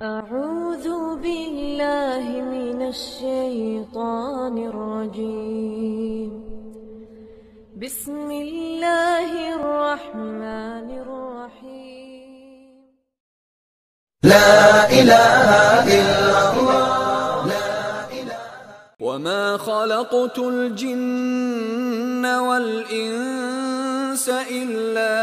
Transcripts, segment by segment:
أعوذ بالله من الشيطان الرجيم بسم الله الرحمن الرحيم لا إله إلا الله وما خلقت الجن والإنس إلا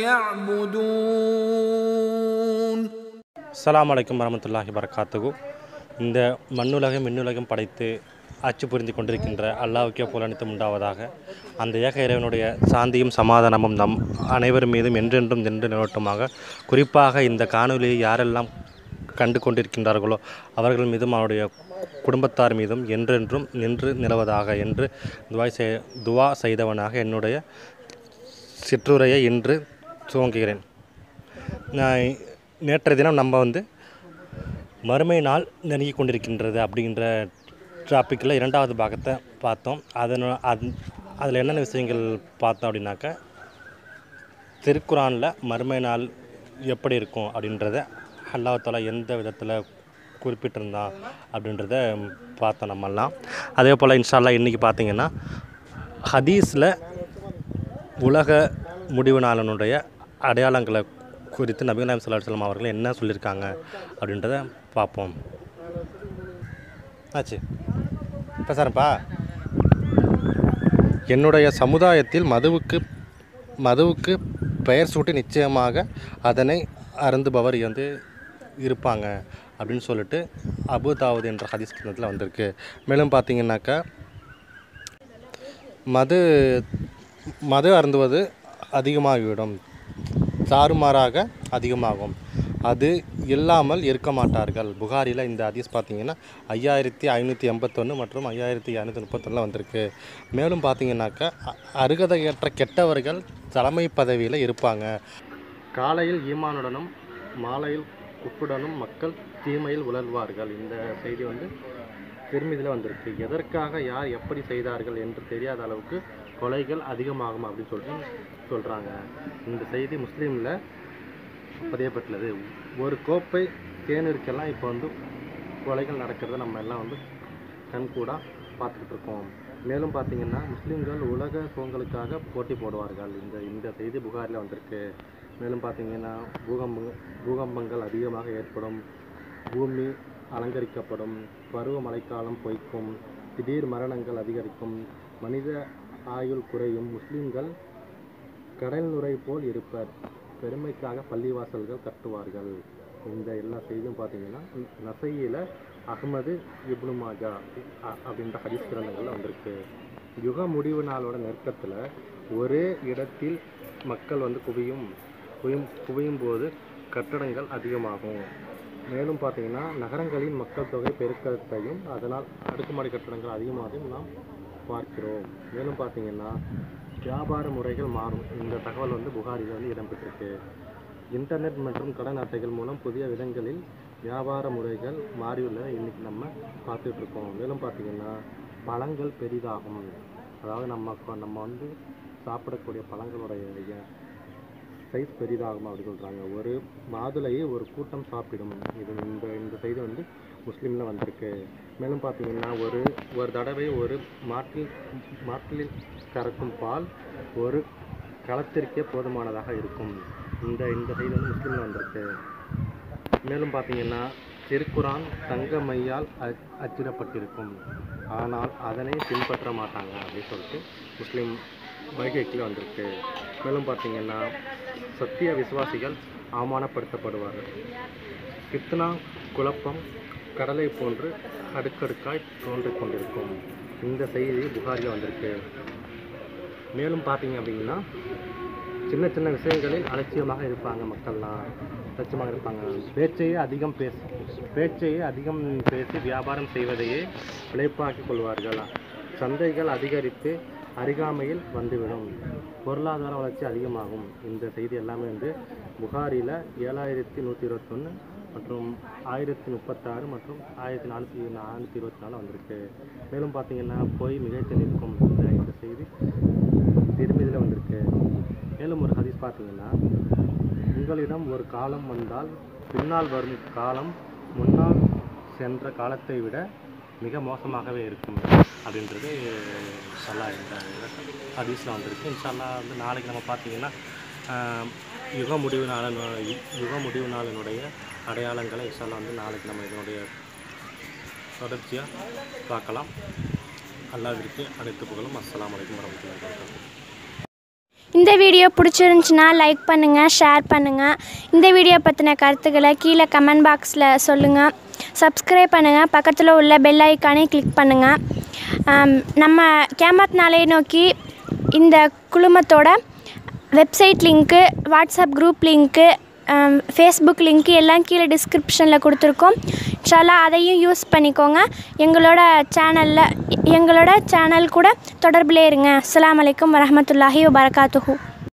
ليعبدون அஸ்ஸலாமு அலைக்கும் வரமத்துல்லாஹி வரகாத்துகு இந்த மண்ணுலகம் மின்னுலகம் படைத்து ஆட்சி புரிந்து கொண்டிருக்கின்ற அல்லாவுக்கே புலனித்தும் உண்டாவதாக அந்த ஏக இறைவனுடைய சாந்தியும் சமாதானமும் நம் அனைவர் மீதும் என்றென்றும் நின்று நிலவட்டுமாக குறிப்பாக இந்த காணொலியை யாரெல்லாம் கண்டு கொண்டிருக்கின்றார்களோ அவர்கள் மீதும் அவருடைய குடும்பத்தார் மீதும் என்றென்றும் நின்று நிலவதாக என்று துவாய் செய் துவா செய்தவனாக என்னுடைய சிற்றுரையை இன்று துவங்குகிறேன் நான் நேற்றைய தினம் நம்ம வந்து மறுமை நாள் நெருங்கி கொண்டிருக்கின்றது அப்படின்ற டாப்பிக்கில் இரண்டாவது பாகத்தை பார்த்தோம் அதன் அது அதில் என்னென்ன விஷயங்கள் பார்த்தோம் அப்படின்னாக்கா திருக்குறானில் மறுமை நாள் எப்படி இருக்கும் அப்படின்றத அல்லாஹாலா எந்த விதத்தில் குறிப்பிட்டிருந்தான் அப்படின்றத பார்த்தோம் நம்மெல்லாம் அதே போல் இன்ஷால்லா இன்றைக்கி பார்த்தீங்கன்னா ஹதீஸில் உலக முடிவு நாளனுடைய அடையாளங்களை குறித்து நபிகள் நாயம் சல்லா சொல்லம் அவர்கள் என்ன சொல்லியிருக்காங்க அப்படின்றத பார்ப்போம் ஆச்சு பேசுகிறப்பா என்னுடைய சமுதாயத்தில் மதுவுக்கு மதுவுக்கு பெயர் சூட்டி நிச்சயமாக அதனை அருந்துபவர் வந்து இருப்பாங்க அப்படின்னு சொல்லிட்டு அபுதாவுத் என்ற ஹதீஸ் கிரந்தத்தில் வந்திருக்கு மேலும் பார்த்தீங்கன்னாக்கா மது மது அருந்துவது அதிகமாகிவிடும் தாறுமாறாக அதிகமாகும் அது இல்லாமல் இருக்க மாட்டார்கள் புகாரில் இந்த ஹதீஸ் பார்த்தீங்கன்னா ஐயாயிரத்தி ஐநூற்றி எண்பத்தொன்று மற்றும் ஐயாயிரத்தி ஐநூற்றி முப்பத்தொன்னில் வந்திருக்கு மேலும் பார்த்தீங்கன்னாக்கா அ- அருகதையற்ற கெட்டவர்கள் தலைமை பதவியில் இருப்பாங்க காலையில் ஈமானுடனும் மாலையில் குப்புடனும் மக்கள் தீமையில் உழல்வார்கள் இந்த செய்தி வந்து திருமதியில் வந்திருக்கு எதற்காக யார் எப்படி செய்தார்கள் என்று தெரியாத அளவுக்கு கொலைகள் அதிகமாகும் அப்படின்னு சொல்லிட்டு சொல்கிறாங்க இந்த செய்தி முஸ்லீமில் பதியப்பட்டுள்ளது ஒரு கோப்பை தேநீருக்கெல்லாம் இப்போ வந்து கொலைகள் நடக்கிறத நம்ம எல்லாம் வந்து கண்கூடாக பார்த்துக்கிட்டு இருக்கோம் மேலும் பார்த்தீங்கன்னா முஸ்லீம்கள் உலக சுகங்களுக்காக போட்டி போடுவார்கள் இந்த இந்த செய்தி புகாரில் வந்திருக்கு மேலும் பார்த்தீங்கன்னா பூகம்ப பூகம்பங்கள் அதிகமாக ஏற்படும் பூமி அலங்கரிக்கப்படும் பருவ மழைக்காலம் பொய்க்கும் திடீர் மரணங்கள் அதிகரிக்கும் மனித ஆயுள் குறையும் முஸ்லிம்கள் கடல் நுரை போல் இருப்பர் பெருமைக்காக பள்ளிவாசல்கள் கட்டுவார்கள் இந்த எல்லா செய்தியும் பார்த்தீங்கன்னா நசையில் அகமது இப்னு மாஜா அ- அப்படின்ற ஹதீஸ் கிரந்தங்கள்ல வந்திருக்கு யுக முடிவு நாளோட நெருக்கத்தில் ஒரே இடத்தில் மக்கள் வந்து குவியும் குவியும் குவியும் போது கட்டடங்கள் அதிகமாகும் மேலும் பார்த்தீங்கன்னா நகரங்களின் மக்கள் தொகை பெருக்கத்தையும் அதனால் அடுக்குமாடி கட்டடங்கள் அதிகமாகவும் நாம் பார்க்கிறோம் மேலும் பார்த்தீங்கன்னா வியாபார முறைகள் மாறும் இந்த தகவல் வந்து புகாரில் வந்து இடம்பெற்றிருக்கு இன்டர்நெட் மற்றும் கடன் அட்டைகள் மூலம் புதிய விதங்களில் வியாபார முறைகள் மாறியுள்ளதை இன்னைக்கு நம்ம பார்த்துட்டு இருக்கோம் மேலும் பார்த்தீங்கன்னா பழங்கள் பெரிதாகும் அதாவது நம்ம கொ- நம்ம வந்து சாப்பிடக்கூடிய பழங்களுடைய சைஸ் பெரிதாகும் அப்படி சொல்கிறாங்க ஒரு மாதுளையை ஒரு கூட்டம் சாப்பிடும் இது இந்த இந்த செய்தி வந்து முஸ்லீமில் வந்திருக்கு மேலும் பார்த்தீங்கன்னா ஒரு ஒரு தடவை ஒரு மாட்டில் மாட்டில் கறக்கும் பால் ஒரு களத்திற்கே போதுமானதாக இருக்கும் இந்த இந்த செய்தி வந்து முஸ்லீமில் வந்திருக்கு மேலும் பார்த்தீங்கன்னா திருக்குரான் தங்க மையால் அ- அச்சிடப்பட்டிருக்கும் ஆனால் அதனை பின்பற்ற மாட்டாங்க அப்படின்னு சொல்லிட்டு முஸ்லீம் வைகைக்கில் வந்திருக்கு மேலும் பார்த்தீங்கன்னா சத்திய விசுவாசிகள் அவமானப்படுத்தப்படுவார்கள் கித்னா குழப்பம் கடலை போன்று அடுக்கடுக்காய் தோன்றிக் கொண்டிருக்கும் இந்த செய்தி புகாரில் வந்திருக்கு மேலும் பார்த்தீங்க அப்படின்னா சின்ன சின்ன விஷயங்களில் அலட்சியமாக இருப்பாங்க மக்கள்லாம் அலட்சியமாக இருப்பாங்க பேச்சையே அதிகம் பேச பேச்சையே அதிகம் பேசி வியாபாரம் செய்வதையே பிழைப்பாக்கிக் கொள்வார்கள் சந்தைகள் அதிகரித்து அருகாமையில் வந்துவிடும் பொருளாதார வளர்ச்சி அதிகமாகும் இந்த செய்தி எல்லாமே வந்து புகாரில் ஏழாயிரத்தி நூற்றி இருபத்தொன்று மற்றும் ஆயிரத்தி முப்பத்தாறு மற்றும் ஆயிரத்தி நானூற்றி நானூற்றி இருபத்தி நாலு வந்திருக்கு மேலும் பார்த்தீங்கன்னா போய் மிகைத்து நிற்கும் இந்த இந்த செய்தி திருமதியில் வந்திருக்கு மேலும் ஒரு ஹதீஸ் பார்த்தீங்கன்னா உங்களிடம் ஒரு காலம் வந்தால் பின்னால் வரும் காலம் முன்னால் சென்ற காலத்தை விட மிக மோசமாகவே இருக்கும் அப்படின்றது இன்ஷால்லா இந்த ஹதீஸில் வந்திருக்கு இன்ஷால்லா வந்து நாளைக்கு நம்ம பார்த்தீங்கன்னா ஆஹ், யுக முடிவு நாளன் யுக முடிவு நாளினுடைய அடையாளங்களை இன்ஷால்லா வந்து நாளைக்கு நம்ம இதனுடைய தொடர்ச்சியாக பார்க்கலாம் அல்லாவிற்கு அனைத்து புகழும் அஸ்ஸலாமு அலைக்கும் வரமத்துல்லாஹி வபரகாத்துஹு இந்த வீடியோ பிடிச்சிருந்துச்சுன்னா லைக் பண்ணுங்கள் ஷேர் பண்ணுங்கள் இந்த வீடியோ பற்றின கருத்துக்களை கீழே கமெண்ட் பாக்ஸில் சொல்லுங்கள் சப்ஸ்கிரைப் பண்ணுங்கள் பக்கத்தில் உள்ள பெல் ஐக்கானே கிளிக் பண்ணுங்கள் ஆம், நம்ம கேமத் நாளை நோக்கி இந்த குழுமத்தோட website link WhatsApp group link Facebook link எல்லாம் கீழே டிஸ்கிரிப்ஷனில் கொடுத்துருக்கோம் இன்ஷால்லா அதையும் யூஸ் பண்ணிக்கோங்க எங்களோட சேனலில் எங்களோட சேனல் கூட தொடர்பில் இருங்க அஸ்ஸலாமு அலைக்கும் வரஹ்மத்துல்லாஹி வபரகாத்துஹு